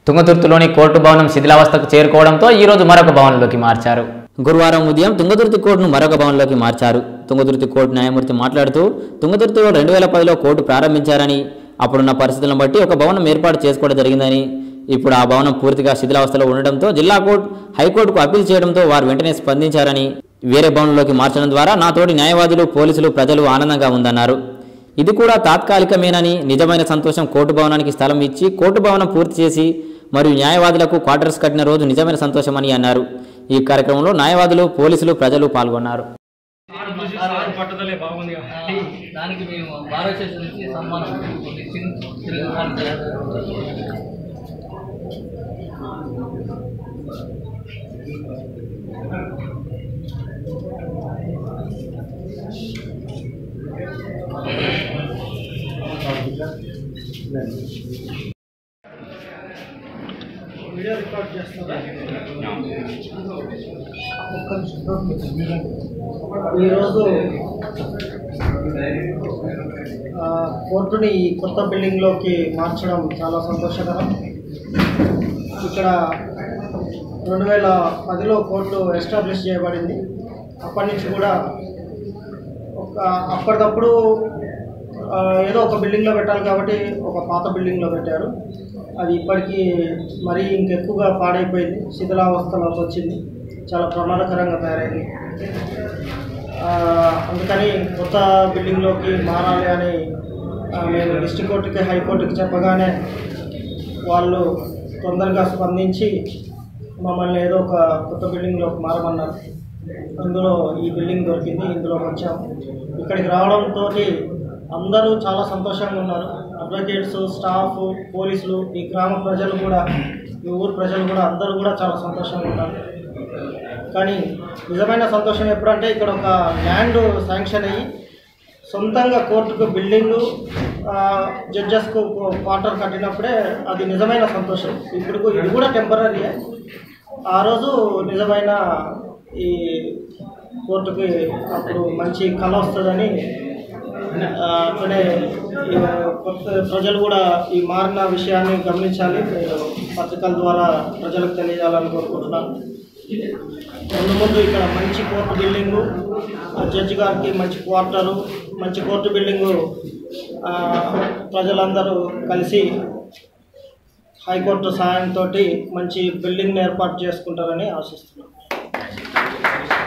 తుంగతుర్తిలోని court భవనం శిథిలావస్థకు చేరుకోవడంతో ఈ రోజు మరొక భవనంలోకి మార్చారు గురువారం ఉదయం తుంగతుర్తి కోర్టును మరొక భవనంలోకి మార్చారు తుంగతుర్తి కోర్టు న్యాయమూర్తి మాట్లాడుతూ తుంగతుర్తిలో రెండు వేల పదిలో కోర్టు ప్రారంభించారని అప్పుడున్న పరిస్థితులను బట్టి ఒక భవనం ఏర్పాటు చేసుకోవడం జరిగిందని ఇప్పుడు ఆ భవనం పూర్తిగా శిథిలావస్థలో ఉండడంతో జిల్లా కోర్టు హైకోర్టుకు అప్పీల్ చేయడంతో వారు వెంటనే స్పందించారని వేరే భవనంలోకి మార్చడం ద్వారా నాతోటి న్యాయవాదులు పోలీసులు ప్రజలు ఆనందంగా ఉందన్నారు ఇది కూడా తాత్కాలికమేనని నిజమైన సంతోషం కోర్టు భవనానికి స్థలం ఇచ్చి కోర్టు భవనం పూర్తి చేసి మరియు న్యాయవాదులకు క్వార్టర్స్ కట్టిన రోజు నిజమైన సంతోషమని అన్నారు ఈ కార్యక్రమంలో న్యాయవాదులు పోలీసులు ప్రజలు పాల్గొన్నారు సార్ పట్టుదలే బాగుంది కాబట్టి దానికి మేము భారతదేశం నుంచి సన్మానం కొన్ని చిన్న చిన్న వీడియో రికార్డ్ చేస్తారా ఈరోజు ఆ, కోర్టుని ఈ కొత్త బిల్డింగ్లోకి మార్చడం చాలా సంతోషకరం ఇక్కడ రెండు వేల పదిలో కోర్టు ఎస్టాబ్లిష్ చేయబడింది అప్పటి నుంచి కూడా ఒక అప్పటికప్పుడు ఆ, ఏదో ఒక బిల్డింగ్లో పెట్టాలి కాబట్టి ఒక పాత బిల్డింగ్లో పెట్టారు అది ఇప్పటికీ మరీ ఇంకెక్కువగా పాడైపోయింది శిథిలావస్థలోకి వచ్చింది చాలా ప్రమాదకరంగా తయారైంది ఆ, అందుకని కొత్త బిల్డింగ్లోకి మారాలి అని ఆ, మేము డిస్ట్రిక్ట్ కోర్టుకి హైకోర్టుకి చెప్పగానే వాళ్ళు తొందరగా స్పందించి మమ్మల్ని ఏదో ఒక కొత్త బిల్డింగ్లోకి మారమన్నారు అందులో ఈ బిల్డింగ్ దొరికింది ఇందులోకి వచ్చాము ఇక్కడికి రావడంతో అందరూ చాలా సంతోషంగా ఉన్నారు అడ్వకేట్స్ స్టాఫ్ పోలీసులు ఈ గ్రామ ప్రజలు కూడా ఈ ఊరు ప్రజలు కూడా అందరూ కూడా చాలా సంతోషంగా ఉన్నారు కానీ నిజమైన సంతోషం ఎప్పుడంటే ఇక్కడ ఒక ల్యాండ్ శాంక్షన్ అయ్యి సొంతంగా కోర్టుకు బిల్డింగు జడ్జెస్కు క్వార్టర్ కట్టినప్పుడే అది నిజమైన సంతోషం ఇప్పుడు ఇది కూడా టెంపరీయే ఆ రోజు నిజమైన ఈ కోర్టుకి అప్పుడు మంచి కళ వస్తుందని ఆ, అట్లనే ఈ కొత్త ప్రజలు కూడా ఈ మారిన విషయాన్ని గమనించాలి మీరు పత్రికల ద్వారా ప్రజలకు తెలియజేయాలని కోరుకుంటున్నాను ముందు ముందు ఇక్కడ మంచి కోర్టు బిల్డింగు ఆ జడ్జి గారికి మంచి క్వార్టరు మంచి కోర్టు బిల్డింగు ఆ, ప్రజలందరూ కలిసి హైకోర్టు సహాయంతో మంచి బిల్డింగ్ని ఏర్పాటు చేసుకుంటారని ఆశిస్తున్నాను